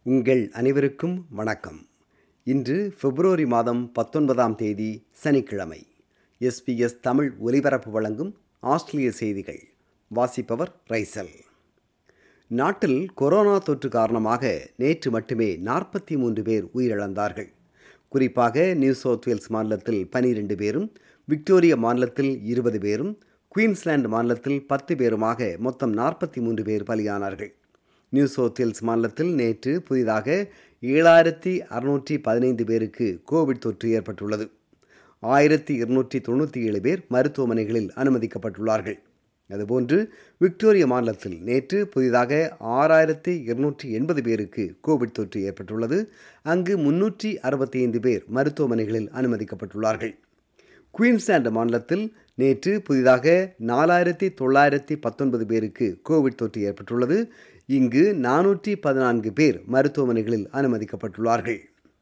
உங்கள் அனைவருக்கும் வணக்கம் இன்று பிப்ரவரி மாதம் பத்தொன்பதாம் தேதி சனிக்கிழமை எஸ்பிஎஸ் தமிழ் ஒலிபரப்பு வழங்கும் ஆஸ்திரேலிய செய்திகள் வாசிப்பவர் ரைசல் நாட்டில் கொரோனா தொற்று காரணமாக நேற்று மட்டுமே நாற்பத்தி மூன்று பேர் உயிரிழந்தார்கள் குறிப்பாக நியூ சவுத் வேல்ஸ் மாநிலத்தில் பனிரெண்டு பேரும் விக்டோரியா மாநிலத்தில் இருபது பேரும் குயின்ஸ்லாந்து மாநிலத்தில் பத்து பேருமாக மொத்தம் நாற்பத்தி மூன்று பேர் பலியானார்கள் நியூ சவுத் வேல்ஸ் மாநிலத்தில் நேற்று புதிதாக ஏழாயிரத்தி அறுநூற்றி பதினைந்து பேருக்கு கோவிட் தொற்று ஏற்பட்டுள்ளது ஆயிரத்தி இருநூற்றி தொண்ணூற்றி ஏழு பேர் மருத்துவமனைகளில் அனுமதிக்கப்பட்டுள்ளார்கள் அதுபோன்று விக்டோரியா மாநிலத்தில் நேற்று புதிதாக ஆறாயிரத்தி இருநூற்றி எண்பது பேருக்கு கோவிட் தொற்று ஏற்பட்டுள்ளது அங்கு முன்னூற்றி அறுபத்தி ஐந்து பேர் மருத்துவமனைகளில் அனுமதிக்கப்பட்டுள்ளார்கள் குயின்ஸ்லாந்து மாநிலத்தில் நேற்று புதிதாக நாலாயிரத்தி தொள்ளாயிரத்தி பத்தொன்பது பேருக்கு கோவிட் தொற்று ஏற்பட்டுள்ளது இங்கு நானூற்றி பதினான்கு பேர் மருத்துவமனைகளில் அனுமதிக்கப்பட்டுள்ளார்கள்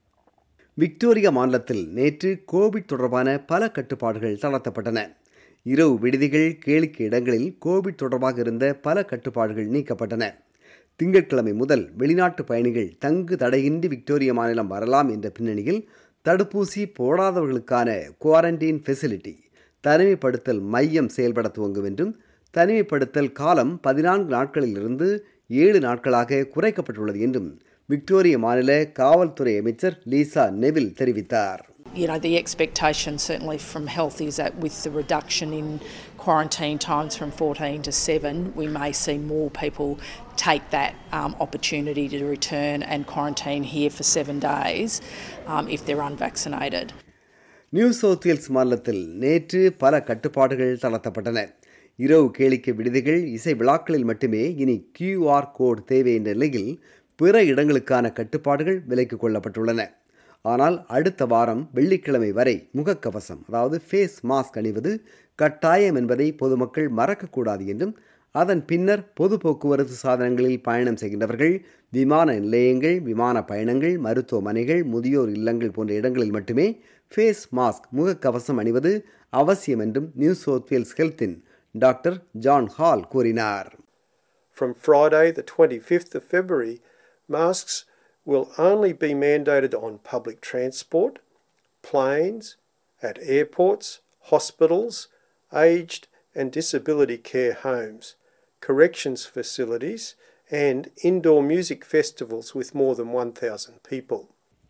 விக்டோரியா மாநிலத்தில் நேற்று கோவிட் தொடர்பான பல கட்டுப்பாடுகள் தளர்த்தப்பட்டன இரவு விடுதிகள் கேளிக்கை இடங்களில் கோவிட் தொடர்பாக இருந்த பல கட்டுப்பாடுகள் நீக்கப்பட்டன திங்கட்கிழமை முதல் வெளிநாட்டு பயணிகள் தங்கு தடையின்றி விக்டோரியா மாநிலம் வரலாம் என்ற பின்னணியில் தடுப்பூசி போடாதவர்களுக்கான குவாரண்டைன் ஃபெசிலிட்டி தனிமைப்படுத்தல் மையம் செயல்பட துவங்கும் என்றும் தனிமைப்படுத்தல் காலம் பதினான்கு நாட்களிலிருந்து ஏழு நாட்களாக குறைக்கப்பட்டுள்ளது என்றும் விக்டோரிய மாநில காவல்துறை அமைச்சர் லீசா நெவில் தெரிவித்தார் You know, the expectation certainly from health is that with the reduction in quarantine times from 14 to 7, we may see more people take that um, opportunity to return and quarantine here for seven days um, if they're unvaccinated. New South Wales மாநிலத்தில் நேற்று பல கட்டுப்பாடுகள் தளர்த்தப்பட்டன இரவு கேளிக்கை விடுதிகள் இசை விழாக்களில் மட்டுமே இனி கியூஆர் கோட் தேவை என்ற நிலையில் பிற இடங்களுக்கான கட்டுப்பாடுகள் விலைக்கு கொள்ளப்பட்டுள்ளன ஆனால் அடுத்த வாரம் வெள்ளிக்கிழமை வரை முகக்கவசம் அதாவது ஃபேஸ் மாஸ்க் அணிவது கட்டாயம் என்பதை பொதுமக்கள் மறக்கக்கூடாது என்றும் அதன் பின்னர் பொது போக்குவரத்து சாதனங்களில் பயணம் செய்கின்றவர்கள் விமான நிலையங்கள் விமான பயணங்கள் மருத்துவமனைகள் முதியோர் இல்லங்கள் போன்ற இடங்களில் மட்டுமே ஃபேஸ் மாஸ்க் முகக்கவசம் அணிவது அவசியம் என்றும் நியூ சவுத் வேல்ஸ் ஹெல்த்தின் டாக்டர் ஜான் ஹால் கூறினார் From Friday, the 25th of February, masks will only be mandated on public transport, planes, at airports, hospitals, aged and disability care homes, corrections facilities, and indoor music festivals with more than 1,000 people.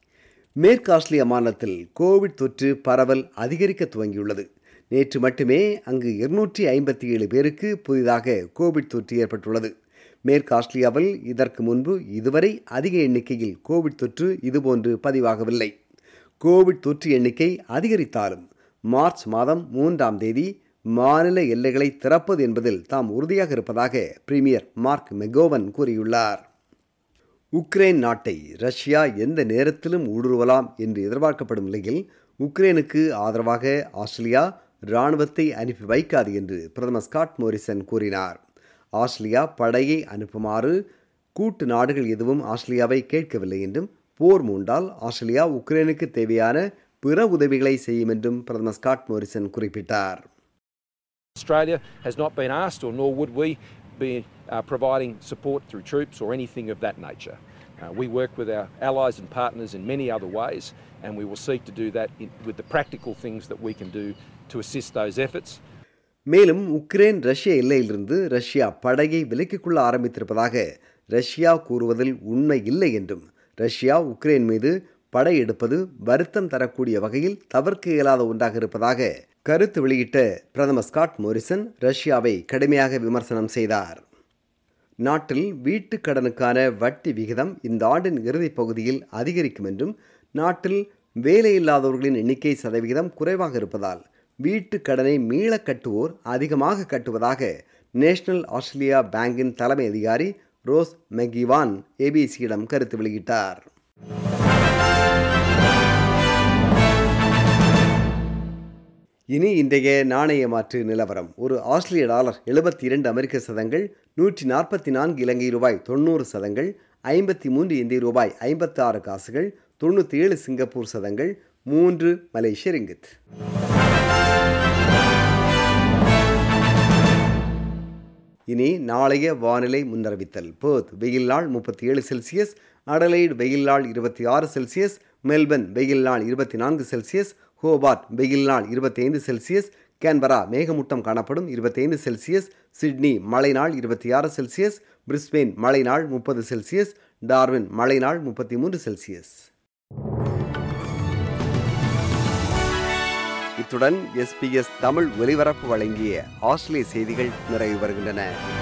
மேற்கு Australia மாநிலத்தில் COVID தொற்று பரவல் அதிகரிக்க துவங்கியுள்ளது நேற்று மட்டுமே அங்கு இருநூற்றி ஐம்பத்தி ஏழு பேருக்கு புதிதாக கோவிட் தொற்று ஏற்பட்டுள்ளது மேற்கு ஆஸ்திரேலியாவில் இதற்கு முன்பு இதுவரை அதிக எண்ணிக்கையில் கோவிட் தொற்று இதுபோன்று பதிவாகவில்லை கோவிட் தொற்று எண்ணிக்கை அதிகரித்தாலும் மார்ச் மாதம் மூன்றாம் தேதி மாநில எல்லைகளை திறப்பது என்பதில் தாம் உறுதியாக இருப்பதாக பிரீமியர் மார்க் மெகோவன் கூறியுள்ளார் உக்ரைன் நாட்டை ரஷ்யா எந்த நேரத்திலும் ஊடுருவலாம் என்று எதிர்பார்க்கப்படும் நிலையில் உக்ரைனுக்கு ஆதரவாக ஆஸ்திரேலியா இராணுவத்தை அனுப்பி வைக்காது என்று பிரதமர் ஸ்காட் மோரிசன் கூறினார் ஆஸ்திரேலியா படையை அனுப்புமாறு கூட்டு நாடுகள் எதுவும் ஆஸ்திரேலியாவை கேட்கவில்லை என்றும் போர் மூண்டால் ஆஸ்திரேலியா உக்ரைனுக்கு தேவையான பிற உதவிகளை செய்யும் என்றும் பிரதமர் ஸ்காட் மோரிசன் குறிப்பிட்டார் Australia has not been asked, or nor would we be uh, providing support through troops or anything of that nature. Uh, we work with our allies and partners in many other ways, and we will seek to do that in, with the practical things that we can do to assist those efforts. மேலும் Ukraine Russia எல்லையிலிருந்து Russia படையை விலக்கிக் கொள்ள ஆரம்பித்திருப்பதாக Russia கூறுவதில் உண்மை இல்லை என்றும் Russia Ukraine மீது படையெடுப்பது வருத்தம் தரக்கூடிய வகையில் தவிர்க்க இயலாத ஒன்றாக இருப்பதாக கருத்து வெளியிட்ட பிரதமர் ஸ்காட் மோரிசன் ரஷ்யாவை கடுமையாக விமர்சனம் செய்தார் நாட்டில் வீட்டுக் கடனுக்கான வட்டி விகிதம் இந்த ஆண்டின் இறுதிப் பகுதியில் அதிகரிக்கும் என்றும் நாட்டில் வேலையில்லாதவர்களின் எண்ணிக்கை சதவிகிதம் குறைவாக இருப்பதால் வீட்டுக் கடனை மீள கட்டுவோர் அதிகமாக கட்டுவதாக நேஷனல் ஆஸ்திரேலியா பேங்கின் தலைமை அதிகாரி ரோஸ் மெகிவான் ஏபிசியிடம் கருத்து வெளியிட்டார் இனி இன்றைய நாணய மாற்று நிலவரம் ஒரு ஆஸ்திரேலிய டாலர் எழுபத்தி இரண்டு அமெரிக்க சதங்கள் நூற்றி நாற்பத்தி நான்கு இலங்கை ரூபாய் தொண்ணூறு சதங்கள் ஐம்பத்தி மூன்று இந்திய ரூபாய் ஐம்பத்தி ஆறு காசுகள் தொண்ணூற்றி ஏழு சிங்கப்பூர் சதங்கள் மூன்று மலேசிய ரிங்கித் இனி நாளைய வானிலை முன்னறிவித்தல் பேர்த் வெயில் நாள் முப்பத்தி ஏழு செல்சியஸ் அடலைடு வெயில் நாள் இருபத்தி ஆறு செல்சியஸ் மெல்பர்ன் வெயில் நாள் இருபத்தி நான்கு செல்சியஸ் ஹோபார்ட் வெயில் நாள் இருபத்தைந்து செல்சியஸ் கேன்பரா மேகமூட்டம் காணப்படும் இருபத்தைந்து செல்சியஸ் சிட்னி மழை நாள் இருபத்தி ஆறு செல்சியஸ் பிரிஸ்பெயின் மழை நாள் முப்பது செல்சியஸ் டார்வின் மழை நாள் முப்பத்தி மூன்று செல்சியஸ் இத்துடன் எஸ்பிஎஸ் தமிழ் ஒலிபரப்பு வழங்கிய ஆஸ்திரேலிய செய்திகள் நிறைவு வருகின்றன